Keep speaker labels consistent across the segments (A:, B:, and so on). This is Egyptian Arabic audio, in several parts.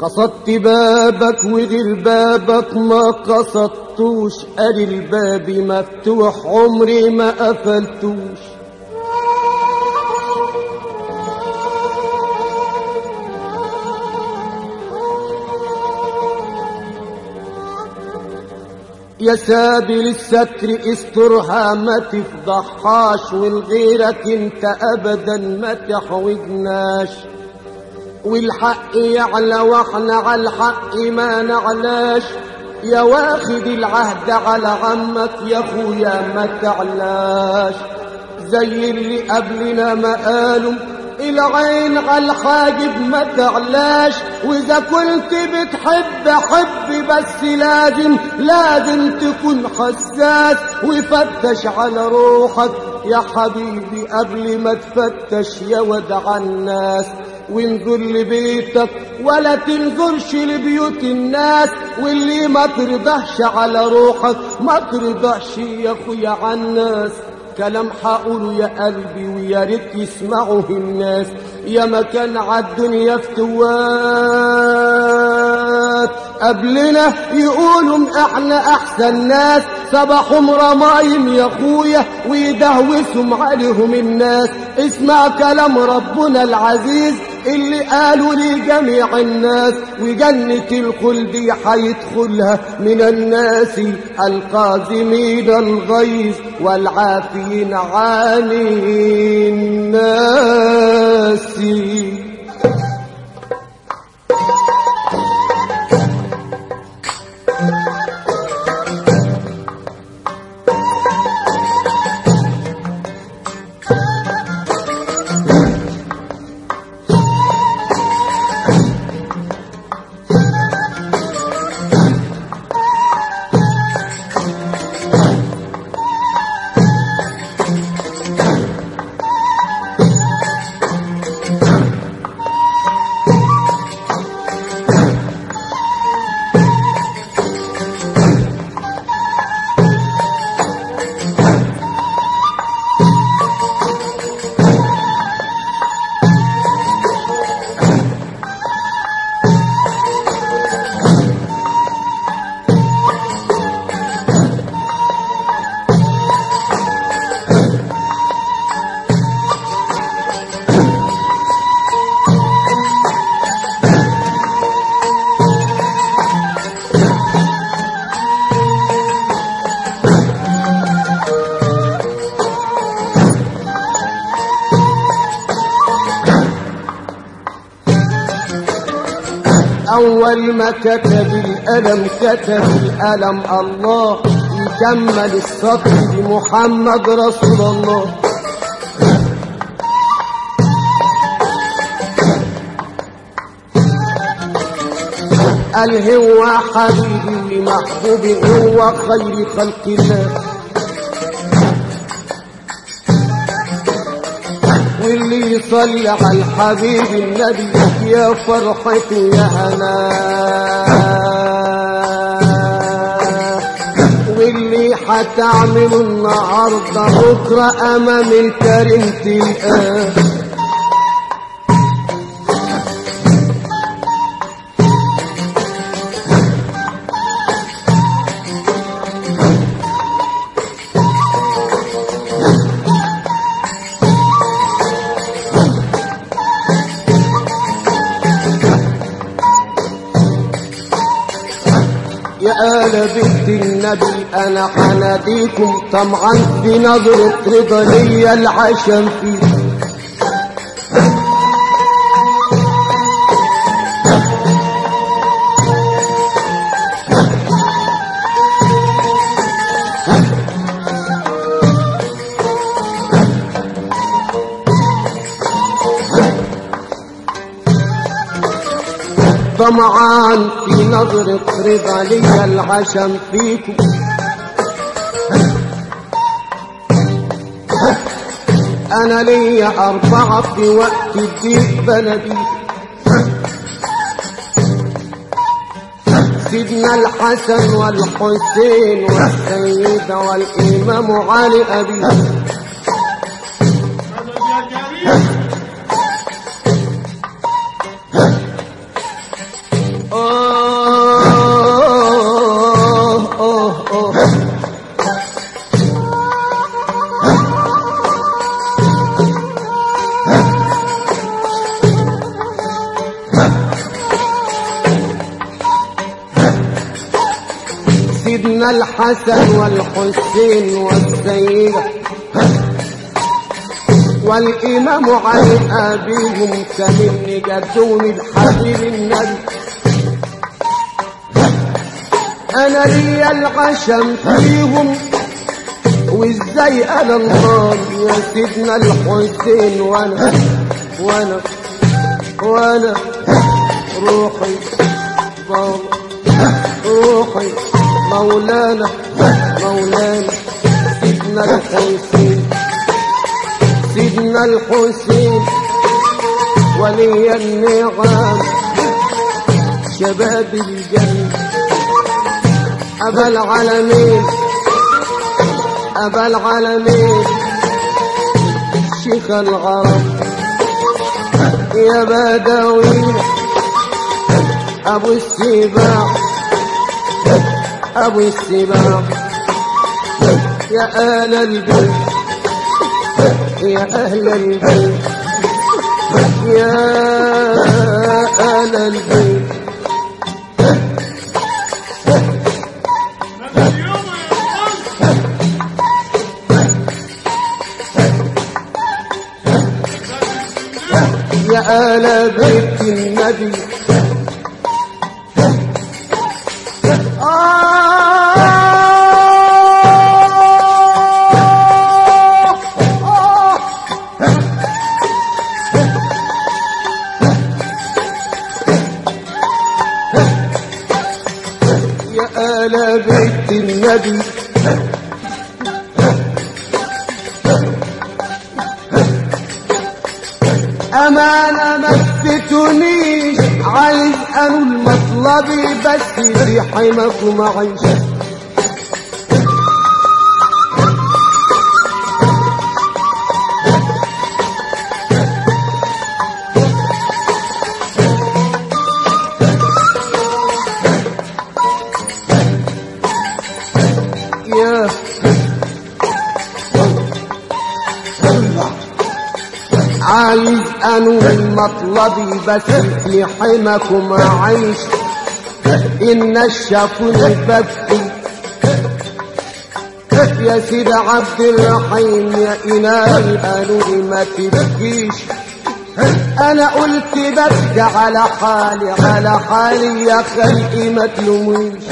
A: قصدت بابك وغير بابك ما قصدتوش قال الباب مفتوح عمري ما قفلتوش يا سابل الستر استرها ما تفضحهاش والغيرك انت ابدا ما تحوجناش والحق يعلى واحنا على الحق ما نعلاش يا واخد العهد على عمك يا اخويا ما تعلاش زي اللي قبلنا ما قالوا العين على الحاجب ما تعلاش واذا كنت بتحب حب بس لازم لازم تكون حساس وفتش على روحك يا حبيبي قبل ما تفتش يا ودع الناس وانظر لبيتك ولا تنظرش لبيوت الناس واللي ما ترضاش على روحك ما ترضاش يا اخويا على الناس كلام حقوله يا قلبي ويا ريت يسمعه الناس يا مكان عالدنيا فتوات قبلنا يقولوا احنا احسن ناس صباحهم رمايم يا اخويا ويدهوسهم عليهم الناس اسمع كلام ربنا العزيز اللي قالوا لجميع الناس وجنة الخلد حيدخلها من الناس القازمين الغيظ والعافين عن الناس أول ما كتب الألم كتب الألم الله يكمل السطر بمحمد رسول الله قال هو حبيبي محبوبي هو خير خلق الله واللي يصلي على الحبيب النبي يا فرحتي يا هنا واللي حتعمله النهارده بكره امام الكريم تلقاه يا آل بيت النبي أنا حناديكم طمعا بنظرة رضا ليا العشم فيه طمعان في نظرة رضا لي العشم فيكم أنا لي أربعة في وقت الضيق بلدي سيدنا الحسن والحسين والسيدة والإمام علي أبي سيدنا الحسن والحسين والسيدة والإمام علي أبيهم كمن جدهم الحبيب النبي أنا لي العشم فيهم وازاي انا الله يا سيدنا الحسين وانا وانا وانا روحي بابا روحي مولانا مولانا سيدنا الحسين سيدنا الحسين ولي النعم شباب الجنة أبا العالمين أبا العالمين شيخ العرب يا بدوي أبو السباع أبو السباع يا أهل البيت يا أهل البيت يا أهل البيت يا آل بيت النبي آه آه يا آل بيت النبي أمانة ما تفتنيش عايز أنول مطلبي بس في حماكم أعيش يا عايز انوي مطلبي بس في حماكم اعيش ان الشافوني ببكي يا سيد عبد الرحيم يا إلهي قالوا ما تبكيش انا قلت ببكي على حالي على حالي يا خلقي ما تلوميش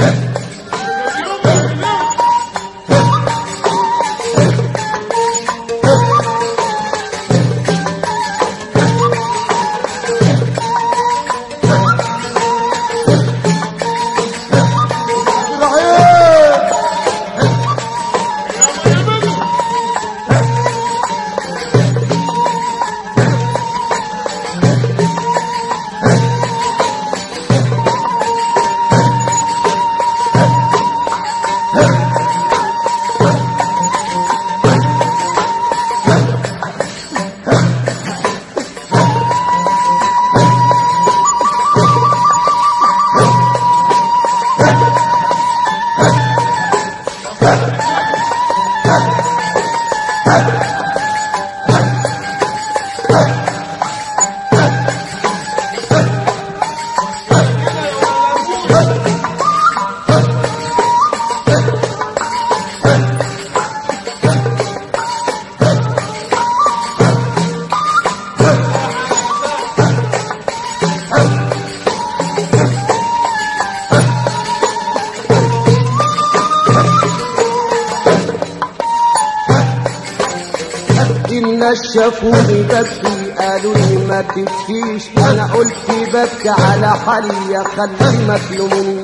A: إن الشافوني ببكي قالوا لي ما تبكيش أنا قلت ببكي على حالي يا خلي ما تلومنيش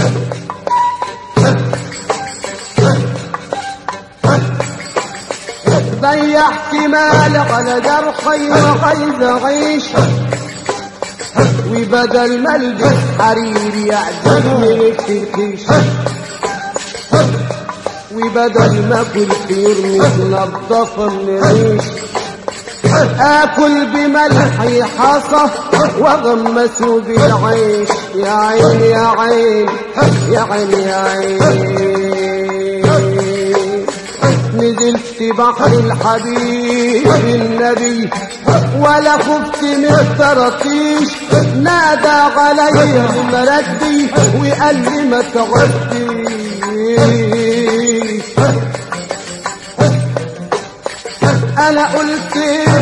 A: ضيعت مال على جرحي وعايز أعيش وبدل ما البس حرير يعجبني التركيش وبدل ما اكل خير متنضفه من ريش اكل بملحي حصى واغمسه بالعيش يا عين يا عين يا عين يا عين نزلت بحر الحبيب النبي ولا خفت من الطراطيش نادى علي مردي وقال لي ما تعدي انا قلت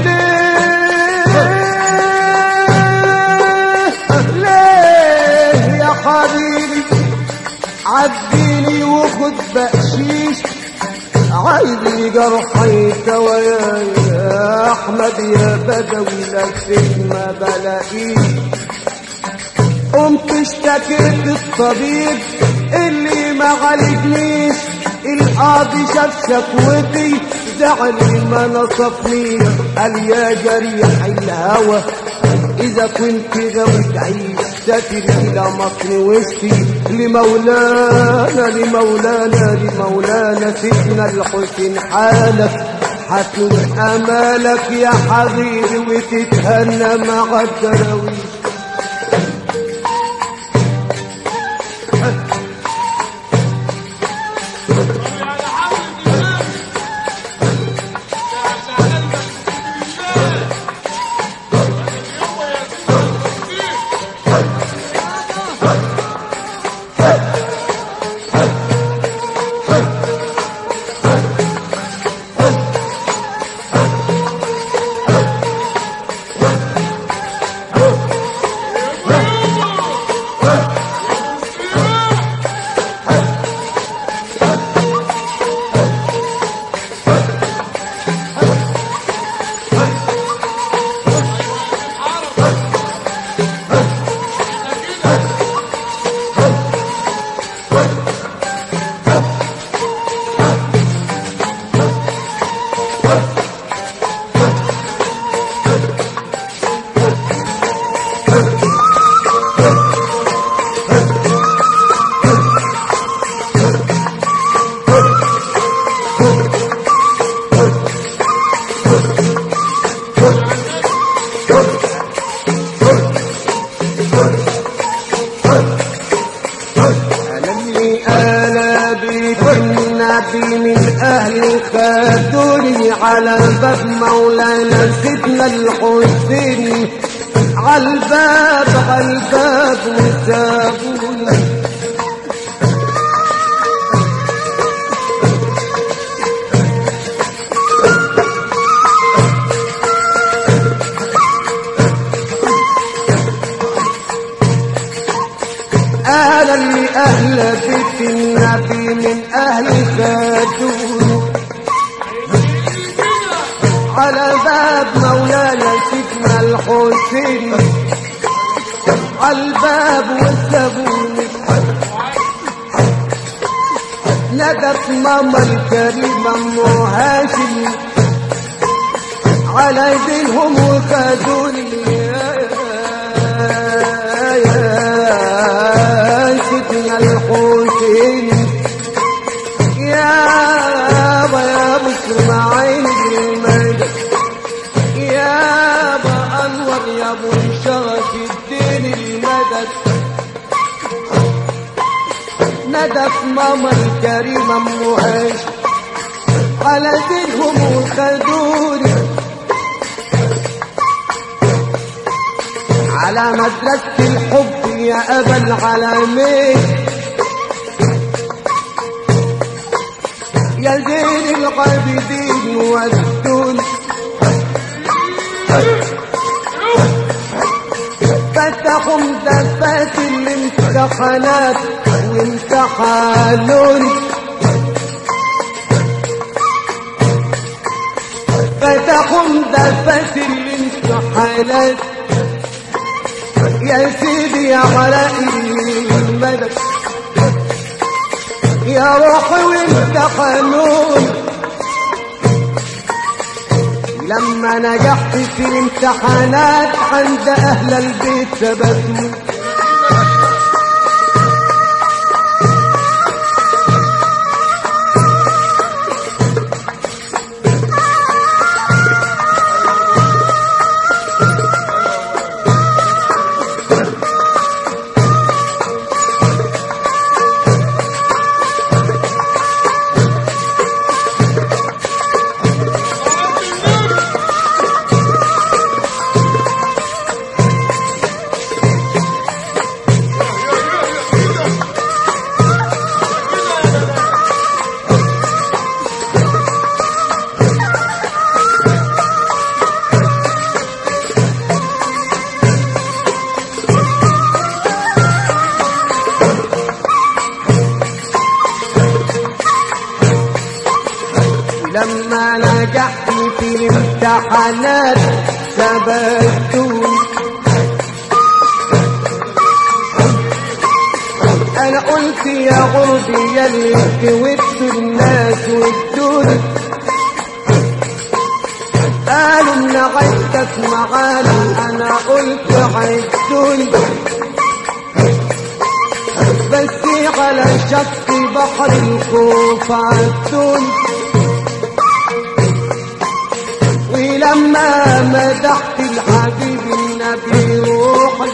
A: ليه ليه يا حبيبي عديني وخد بقشيش عيني جرحي كوايا يا احمد يا بدوي لكن ما بلاقيش قمت اشتكيت الطبيب اللي ما عالجنيش القاضي شاف شكوتي زعل ما نصفني قال يا جريح الهوى اذا كنت غاوي تعيش سافر الى مصر واشتي لمولانا لمولانا لمولانا سيدنا الحسين حالك هتنور امالك يا حبيبي وتتهنى مع الدراويش ألمني أنا بيت النبي من أهل خدوني على باب مولانا سيدنا الحسين على الباب على الباب وسابوني أنا اللي أهل بيت النبي من أهل خدوني على باب مولانا سيدنا الحسين على الباب وسابوني ندت ماما الكريمة أم هاشم على ايديهم وخدوني يا يا سيدنا الحسين يا ابا يا ابو اسماعيل المجد يا ابا انور يا ابو شرف الدين المدد ندف ماما الكريمة ام هاشم على دينهم وخدوني على مدرسة الحب يا أبا العالمين يا زين العابدين والدون فتحوا مدفات الامتحانات وامتحانوني فتحوا مدفات الامتحانات يا سيدي يا علاء المدد يا روحي وانت قانون لما نجحت في الامتحانات عند اهل البيت ثبتوا لما نجحت في الامتحانات ثبتوني انا قلت يا غربي يا اللي ودوا الناس ودوني قالوا ان عدتك معانا انا قلت عدوني بس على شط بحر الخوف عدوني ولما مدحت الحبيب النبي روحي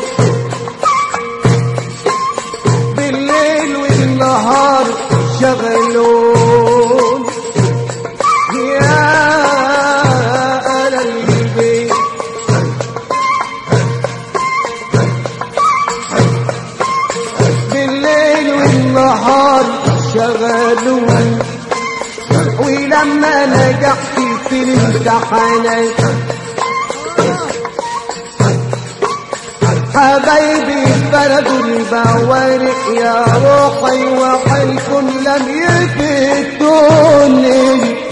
A: بالليل والنهار شغلون يا أهل البيت بالليل والنهار شغلون ولما نجحت في الامتحانات حبايبي بلدوا البوارق يا روحي وحيكم لم يفتوني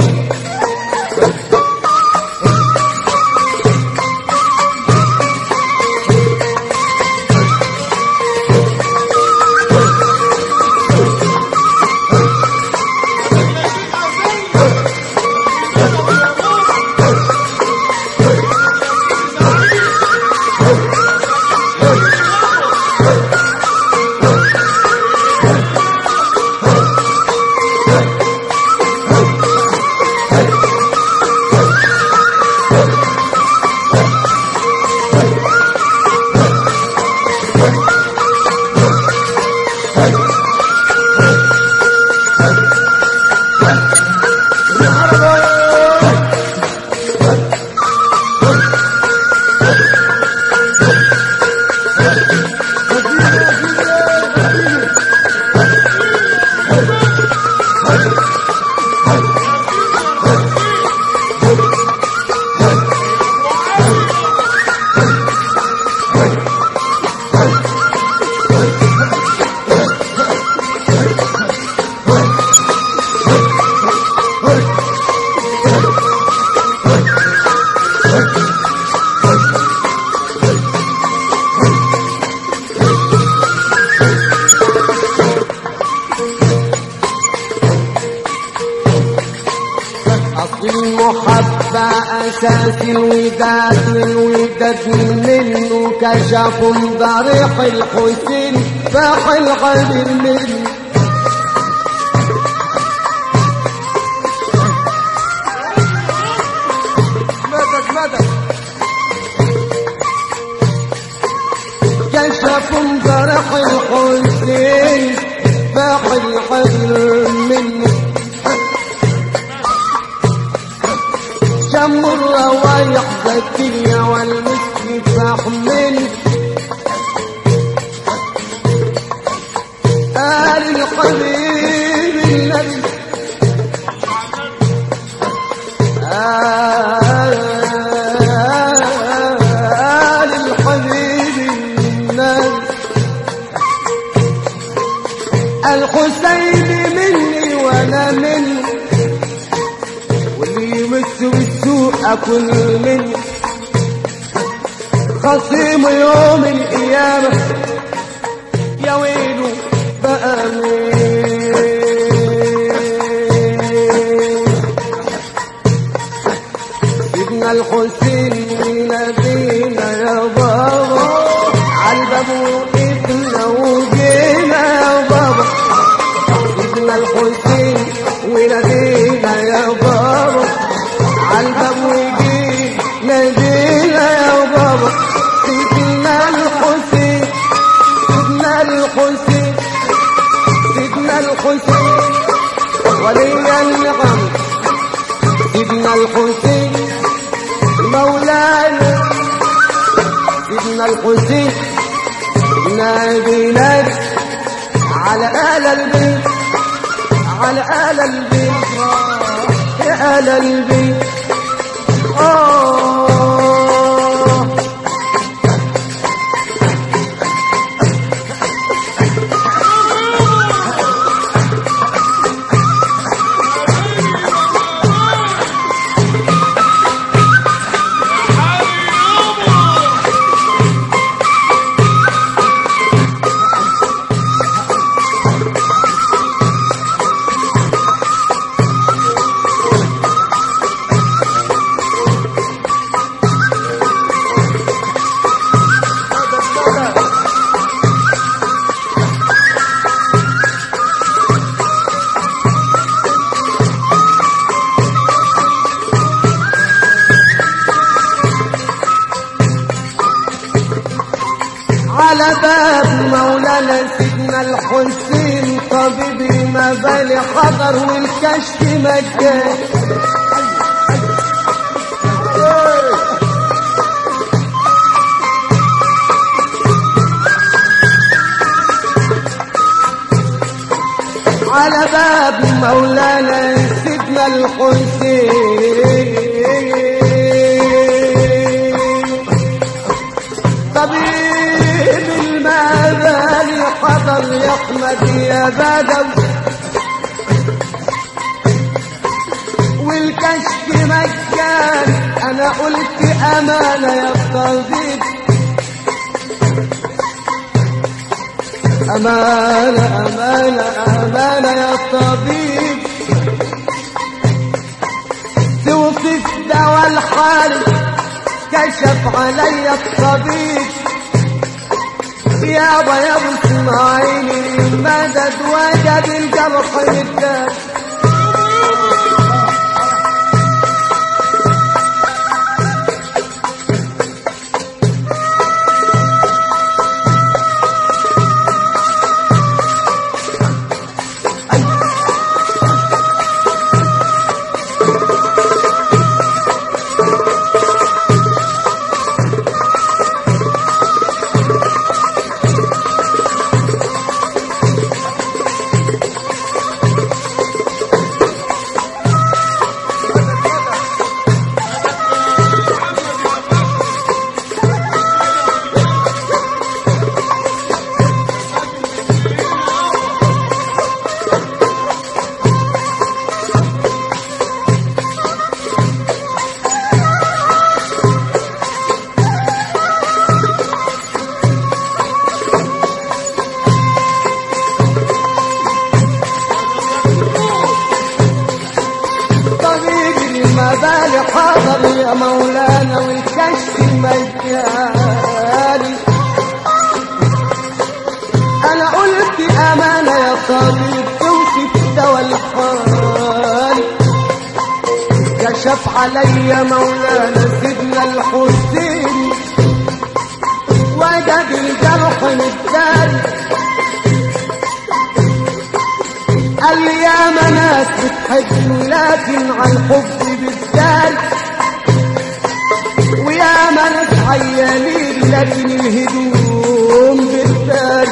A: أصل المحبة أساس الوداد والوداد منه كشف ضريح الحسين فاح الغدر منه مدد مدد كشف ضريح الحسين فاح الغدر منه شم الروايح زكية والمسك فاحمل آل الحبيب النبي آل الحبيب النبي الحسين مني وانا منه واللي يمس بالسوء اكل منه خصيم يوم القيامة يا ويله بقى مين سيدنا الحسين نبينا يا بابا عالباب وقفنا وجينا يا بابا سيدنا الحسين ونادينا يا بابا عالباب وجينا نادينا يا بابا سيدنا الحسين سيدنا الحسين سيدنا الحسين ولي النعم سيدنا الحسين مولانا سيدنا الحسين نادي نادي على آل البيت على آل البيت يا آل البيت آه مولانا سيدنا الحسين طبيب المبالي حضر والكشف مجان على باب مولانا سيدنا الحسين طبيب المباني حضر يا احمد يا بدوي والكشف مجان انا قلت امانه يا طبيب أمانة أمانة أمانة يا طبيب توصف دواء الحال كشف علي الطبيب يابا يا ابو اسماعيل مدد وجد الجرح مدد طبيب المبالي حاضر يا مولانا والكشف مجاني انا قلت امانه يا طبيب توصف دواء الحال كشف علي مولانا سيدنا الحسين وجد الجرح متداري قال لي يا مناس بتحب لكن على الحب بالذات ويا مناس عيانين لكن الهدوم بالذات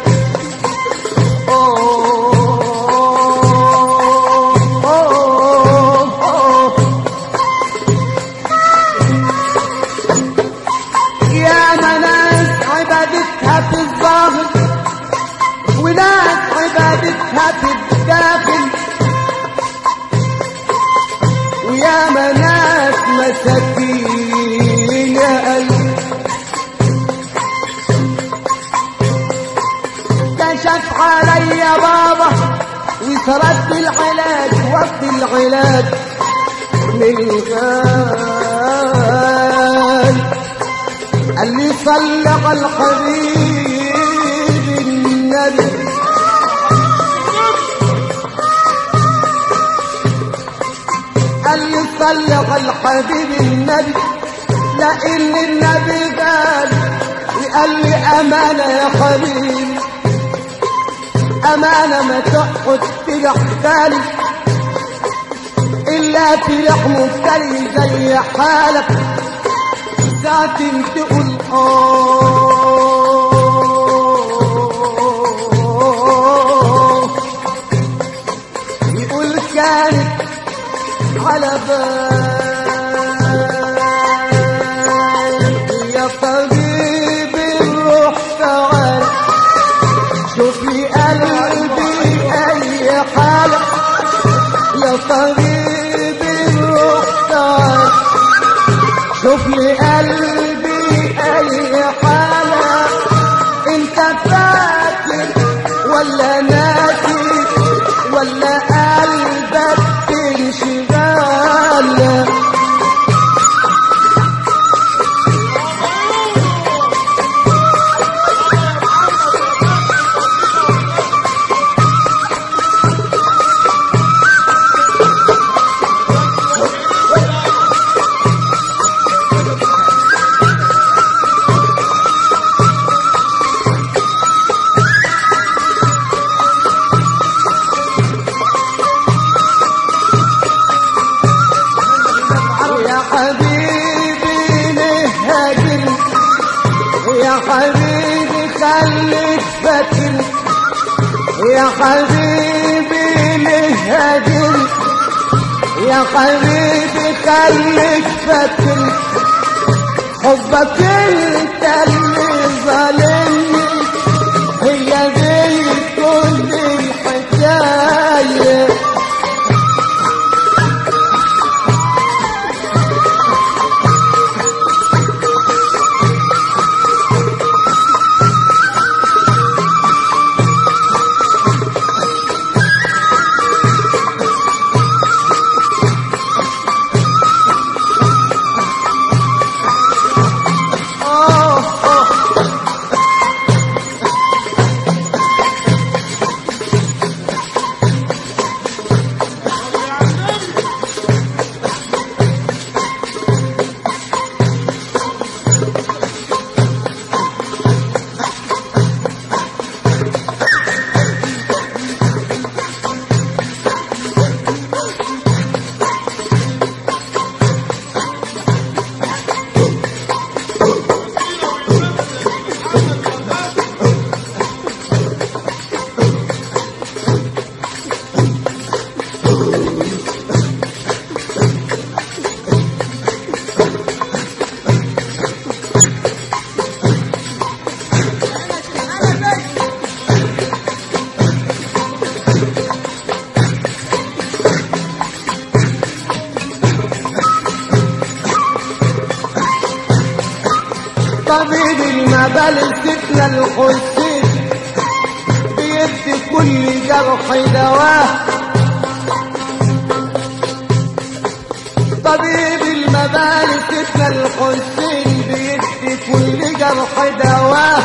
A: يا مناس عبادتها في الظاهر وناس عبادتها في الداخل ويا مناس مساكين يا قلبي كشف علي يا بابا وسرد العلاج وقت العلاج من الغال قال لي صلى على الحبيب النبي قال لي صلى على الحبيب النبي لان النبي قال وقال لي امانه يا حبيبي امانه ما تقعد في حالي الا في لحم مفتري زي حالك ساعة تقول آه يقول كانت على بال يا طبيب الروح تعال شوف لي قلبي أي حالة يا طبيب الروح تعال شوف لي قلبي اي حالة انت فاكر ولا ناسي ولا قلبك انشغال يا حبيبي ليه هاجر يا حبيبي خليك فاكر يا حبيبي ليه هاجر يا حبيبي خليك فاكر حبك انت اللي ظالمني هي دي كل الحكايه آه آه طبيب المبالغ سكنة الحسين بيدي كل جرح دواه طبيب المبالغ سكنة الحسين بيدي كل جرح دواه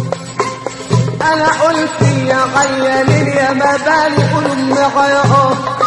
A: انا قلت يا غيالين يا مبالغ قولوا معايا اه